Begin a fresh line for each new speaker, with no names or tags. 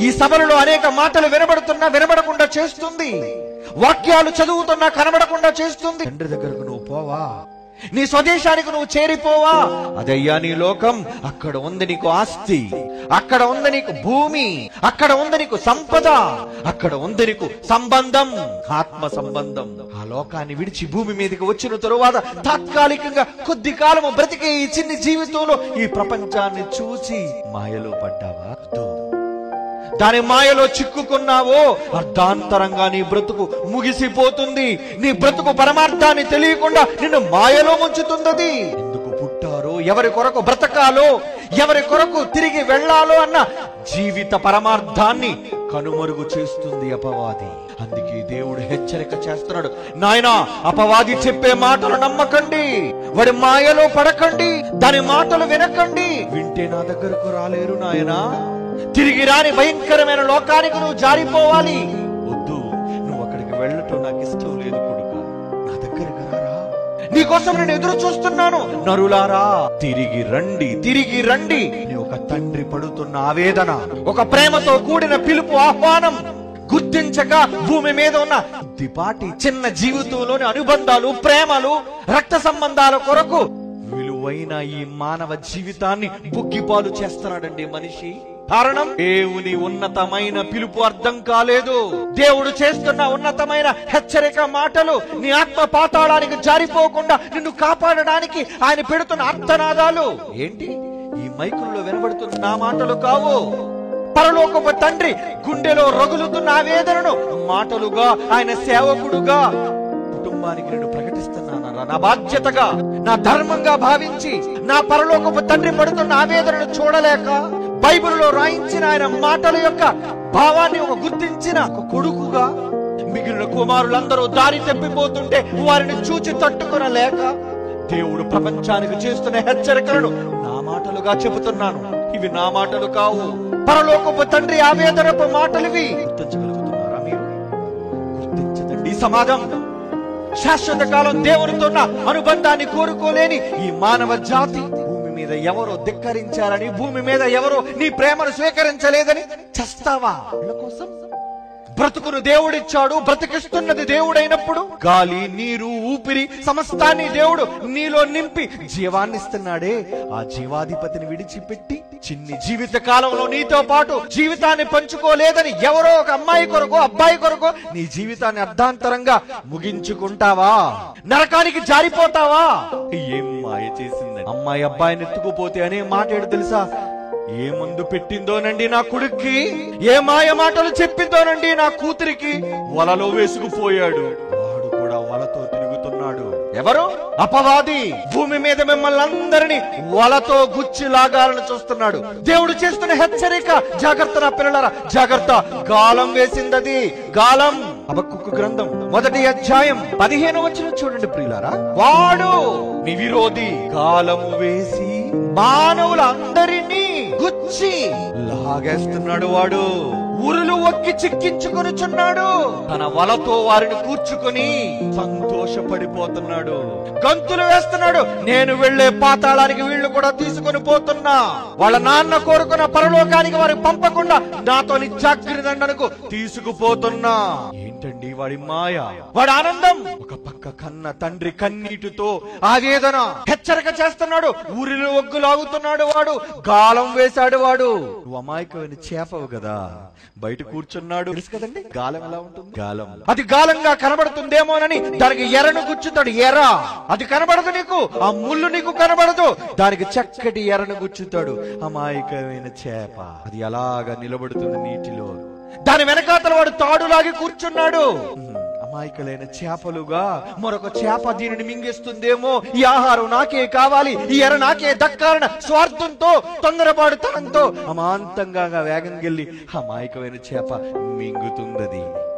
ఈ సభలలో అనేక మాటలు వినబడుతున్నా వినబడకుండా చేస్తుంది వాక్యాలు చదువుతున్నా కనబడకుండా చేస్తుంది తండ్రి దగ్గరకు నువ్వు పోవా నీ స్వదేశానికి నువ్వు చేరిపోవా అదయ్యా నీ లోకం అక్కడ ఉంది నీకు ఆస్తి అక్కడ ఉంది నీకు భూమి అక్కడ ఉంది నీకు సంపద అక్కడ ఉంది నీకు సంబంధం ఆత్మ సంబంధం ఆ లోకాన్ని విడిచి భూమి మీదకి వచ్చిన తరువాత తాత్కాలికంగా కొద్ది కాలము బ్రతికే ఈ చిన్ని జీవితంలో ఈ ప్రపంచాన్ని చూసి మాయలో పడ్డావా వద్దు. దాని మాయలో చిక్కుకున్నావో అర్ధాంతరంగా నీ బ్రతుకు ముగిసిపోతుంది నీ బ్రతుకు పరమార్థాన్ని తెలియకుండా నిన్ను మాయలో ముంచుతున్నది ఎందుకు పుట్టారో ఎవరి కొరకు బ్రతకాలో ఎవరి కొరకు తిరిగి వెళ్ళాలో అన్న జీవిత పరమార్థాన్ని కనుమరుగు చేస్తుంది అపవాది అందుకే దేవుడు హెచ్చరిక చేస్తున్నాడు నాయనా అపవాది చెప్పే మాటలు నమ్మకండి వాడి మాయలో పడకండి దాని మాటలు వినకండి వింటే నా దగ్గరకు రాలేరు నాయనా తిరిగి రాని భయంకరమైన లోకానికి నువ్వు జారిపోవాలి వద్దు నువ్వు అక్కడికి వెళ్ళటం నాకు ఇష్టం లేదు కొడుక నా దగ్గరికి రారా నీకోసం నేను ఎదురు చూస్తున్నాను నరులారా తిరిగి రండి తిరిగి రండి నీ ఒక తండ్రి పడుతున్న ఆవేదన ఒక ప్రేమతో కూడిన పిలుపు ఆహ్వానం గుర్తించక భూమి మీద ఉన్న దిపాటి చిన్న జీవితంలోని అనుబంధాలు ప్రేమలు రక్త సంబంధాల కొరకు విలువైన ఈ మానవ జీవితాన్ని బుగ్గిపాలు చేస్తున్నాడండి మనిషి కారణం దేవుని ఉన్నతమైన పిలుపు అర్థం కాలేదు దేవుడు చేస్తున్న ఉన్నతమైన హెచ్చరిక మాటలు నీ ఆత్మ పాతాళానికి జారిపోకుండా నిన్ను కాపాడడానికి ఆయన పెడుతున్న అర్థనాదాలు ఏంటి ఈ మైకుల్లో వినబడుతున్న నా మాటలు కావు పరలోకపు తండ్రి గుండెలో రగులుతున్న ఆవేదనను మాటలుగా ఆయన సేవకుడుగా కుటుంబానికి నేను ప్రకటిస్తున్నాను నా బాధ్యతగా నా ధర్మంగా భావించి నా పరలోకపు తండ్రి పడుతున్న ఆవేదనను చూడలేక బైబిల్లో రాయించిన ఆయన మాటల యొక్క భావాన్ని ఒక గుర్తించిన ఒక కొడుకుగా మిగిలిన కుమారులందరూ దారి తప్పిపోతుంటే వారిని చూచి తట్టుకొనలేక దేవుడు ప్రపంచానికి చేస్తున్న హెచ్చరికలను నా మాటలుగా చెబుతున్నాను ఇవి నా మాటలు కావు పరలోకపు తండ్రి ఆవేదనపు మాటలివి గుర్తించగలుగుతున్నారా మీరు గుర్తించదండి ఈ సమాజం శాశ్వత కాలం దేవునితో ఉన్న అనుబంధాన్ని కోరుకోలేని ఈ మానవ జాతి భూమి మీద ఎవరో ధిక్కరించారని భూమి మీద ఎవరో నీ ప్రేమను స్వీకరించలేదని చస్తావా వీళ్ళ కోసం బ్రతుకును దేవుడిచ్చాడు బ్రతికిస్తున్నది దేవుడైనప్పుడు గాలి నీరు ఊపిరి సమస్తాన్ని దేవుడు నీలో నింపి జీవాన్ని ఇస్తున్నాడే ఆ జీవాధిపతిని విడిచిపెట్టి చిన్ని జీవిత కాలంలో నీతో పాటు జీవితాన్ని పంచుకోలేదని ఎవరో ఒక అమ్మాయి కొరకు అబ్బాయి కొరకు నీ జీవితాన్ని అర్ధాంతరంగా ముగించుకుంటావా నరకానికి జారిపోతావా ఏం మాయ చేసిందని అమ్మాయి అబ్బాయిని ఎత్తుకుపోతే అనే మాట ఏడు తెలుసా ఏ మందు పెట్టిందోనండి నా కొడుక్కి ఏ మాయ మాటలు చెప్పిందోనండి నా కూతురికి వలలో వేసుకుపోయాడు వాడు కూడా వలతో తిరుగుతున్నాడు ఎవరు అపవాది భూమి మీద మిమ్మల్ని అందరినీ వలతో గుచ్చి లాగాలని చూస్తున్నాడు దేవుడు చేస్తున్న హెచ్చరిక జాగ్రత్త నా పిల్లలారా జాగ్రత్త గాలం వేసిందది గాలం అబక్కుకు గ్రంథం మొదటి అధ్యాయం పదిహేను వచ్చిన చూడండి ప్రియులారా వాడు మీ విరోధి గాలము వేసి మానవులందరినీ గుచ్చి లాగేస్తున్నాడు వాడు ఉరులు ఒక్కి చిక్కించుకొనుచున్నాడు తన వలతో వారిని కూర్చుకొని సంతోషపడిపోతున్నాడు గంతులు వేస్తున్నాడు నేను వెళ్లే పాతాళానికి వీళ్ళు కూడా తీసుకొని పోతున్నా వాళ్ళ నాన్న కోరుకున్న పరలోకానికి వారిని పంపకుండా నాతో నిత్యాగ్రిదండనకు తీసుకుపోతున్నా ఏంటండి వాడి మాయ వాడి ఆనందం ఒక పక్క కన్న తండ్రి కన్నీటితో ఆవేదన హెచ్చరిక చేస్తున్నాడు ఊరిలో ఒగ్గు లాగుతున్నాడు వాడు గాలం వేశాడు వాడు నువ్వు అమాయకమైన చేపవు కదా బయట కూర్చున్నాడు తెలుసు కదండి గాలం ఎలా ఉంటుంది గాలం అది గాలంగా కనబడుతుందేమోనని దానికి ఎర్రను గుచ్చుతాడు ఎర్ర అది కనబడదు నీకు ఆ ముళ్ళు నీకు కనబడదు దానికి చక్కటి ఎర్రను గుచ్చుతాడు అమాయకమైన చేప అది అలాగా నిలబడుతుంది నీటిలో దాని వెనకాతల వాడు తాడులాగి కూర్చున్నాడు అమాయకులైన చేపలుగా మరొక చేప దీనిని మింగేస్తుందేమో ఈ ఆహారం నాకే కావాలి ఈ ఎర నాకే దక్కాలన్న స్వార్థంతో తొందరపాటుతనంతో అమాంతంగా వేగం గెల్లి అమాయకమైన చేప మింగుతుందది